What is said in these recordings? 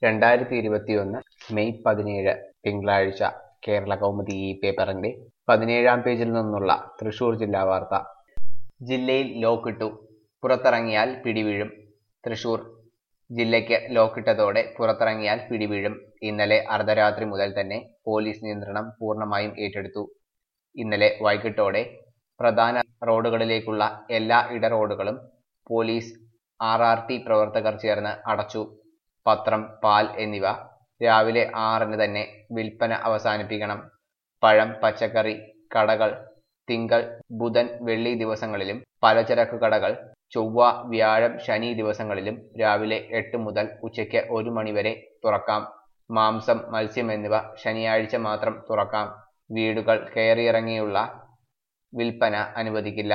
രണ്ടായിരത്തി ഇരുപത്തിയൊന്ന് മെയ് പതിനേഴ് തിങ്കളാഴ്ച കേരള കൗമുദി ഈ പേപ്പറിന്റെ പതിനേഴാം പേജിൽ നിന്നുള്ള തൃശൂർ ജില്ലാ വാർത്ത ജില്ലയിൽ ലോക്കിട്ടു പുറത്തിറങ്ങിയാൽ പിടിവീഴും തൃശൂർ ജില്ലയ്ക്ക് ലോക്കിട്ടതോടെ പുറത്തിറങ്ങിയാൽ പിടിവീഴും ഇന്നലെ അർദ്ധരാത്രി മുതൽ തന്നെ പോലീസ് നിയന്ത്രണം പൂർണ്ണമായും ഏറ്റെടുത്തു ഇന്നലെ വൈകിട്ടോടെ പ്രധാന റോഡുകളിലേക്കുള്ള എല്ലാ ഇടറോഡുകളും പോലീസ് ആർ ആർ ടി പ്രവർത്തകർ ചേർന്ന് അടച്ചു പത്രം പാൽ എന്നിവ രാവിലെ ആറിന് തന്നെ വിൽപ്പന അവസാനിപ്പിക്കണം പഴം പച്ചക്കറി കടകൾ തിങ്കൾ ബുധൻ വെള്ളി ദിവസങ്ങളിലും പലചരക്ക് കടകൾ ചൊവ്വ വ്യാഴം ശനി ദിവസങ്ങളിലും രാവിലെ എട്ട് മുതൽ ഉച്ചയ്ക്ക് ഒരു മണിവരെ തുറക്കാം മാംസം മത്സ്യം എന്നിവ ശനിയാഴ്ച മാത്രം തുറക്കാം വീടുകൾ കയറിയിറങ്ങിയുള്ള വിൽപ്പന അനുവദിക്കില്ല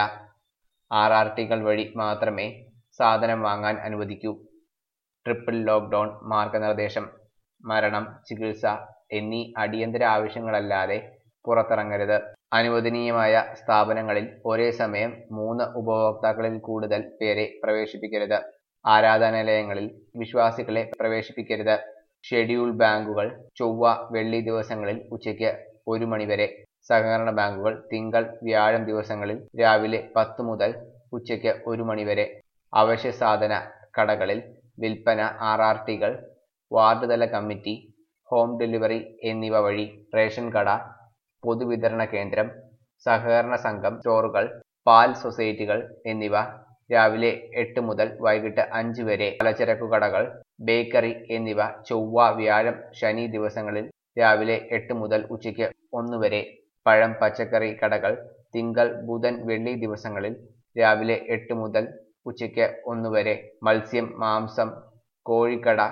ആർ ആർ ടികൾ വഴി മാത്രമേ സാധനം വാങ്ങാൻ അനുവദിക്കൂ ട്രിപ്പിൾ ലോക്ക്ഡൌൺ മാർഗനിർദ്ദേശം മരണം ചികിത്സ എന്നീ അടിയന്തര ആവശ്യങ്ങളല്ലാതെ പുറത്തിറങ്ങരുത് അനുവദനീയമായ സ്ഥാപനങ്ങളിൽ ഒരേ സമയം മൂന്ന് ഉപഭോക്താക്കളിൽ കൂടുതൽ പേരെ പ്രവേശിപ്പിക്കരുത് ആരാധനാലയങ്ങളിൽ വിശ്വാസികളെ പ്രവേശിപ്പിക്കരുത് ഷെഡ്യൂൾ ബാങ്കുകൾ ചൊവ്വ വെള്ളി ദിവസങ്ങളിൽ ഉച്ചയ്ക്ക് ഒരു മണിവരെ സഹകരണ ബാങ്കുകൾ തിങ്കൾ വ്യാഴം ദിവസങ്ങളിൽ രാവിലെ പത്ത് മുതൽ ഉച്ചയ്ക്ക് ഒരു മണിവരെ അവശ്യ സാധന കടകളിൽ വിൽപ്പന ആർ ആർ ടികൾ വാർഡ് തല കമ്മിറ്റി ഹോം ഡെലിവറി എന്നിവ വഴി റേഷൻ കട പൊതുവിതരണ കേന്ദ്രം സഹകരണ സംഘം സ്റ്റോറുകൾ പാൽ സൊസൈറ്റികൾ എന്നിവ രാവിലെ എട്ട് മുതൽ വൈകിട്ട് അഞ്ച് വരെ പലചരക്കു കടകൾ ബേക്കറി എന്നിവ ചൊവ്വ വ്യാഴം ശനി ദിവസങ്ങളിൽ രാവിലെ എട്ട് മുതൽ ഉച്ചയ്ക്ക് ഒന്ന് വരെ പഴം പച്ചക്കറി കടകൾ തിങ്കൾ ബുധൻ വെള്ളി ദിവസങ്ങളിൽ രാവിലെ എട്ട് മുതൽ ഉച്ചയ്ക്ക് ഒന്ന് വരെ മത്സ്യം മാംസം കോഴിക്കട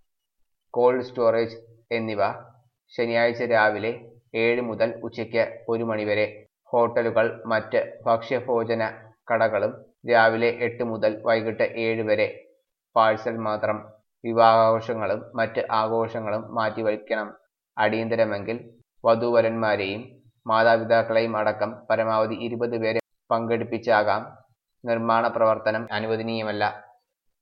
കോൾഡ് സ്റ്റോറേജ് എന്നിവ ശനിയാഴ്ച രാവിലെ ഏഴ് മുതൽ ഉച്ചയ്ക്ക് ഒരു മണിവരെ ഹോട്ടലുകൾ മറ്റ് ഭക്ഷ്യഭോജന കടകളും രാവിലെ എട്ട് മുതൽ വൈകിട്ട് ഏഴ് വരെ പാഴ്സൽ മാത്രം വിവാഹാഘോഷങ്ങളും മറ്റ് ആഘോഷങ്ങളും മാറ്റിവയ്ക്കണം അടിയന്തരമെങ്കിൽ വധൂവരന്മാരെയും മാതാപിതാക്കളെയും അടക്കം പരമാവധി ഇരുപത് പേരെ പങ്കെടുപ്പിച്ചാകാം നിർമ്മാണ പ്രവർത്തനം അനുവദനീയമല്ല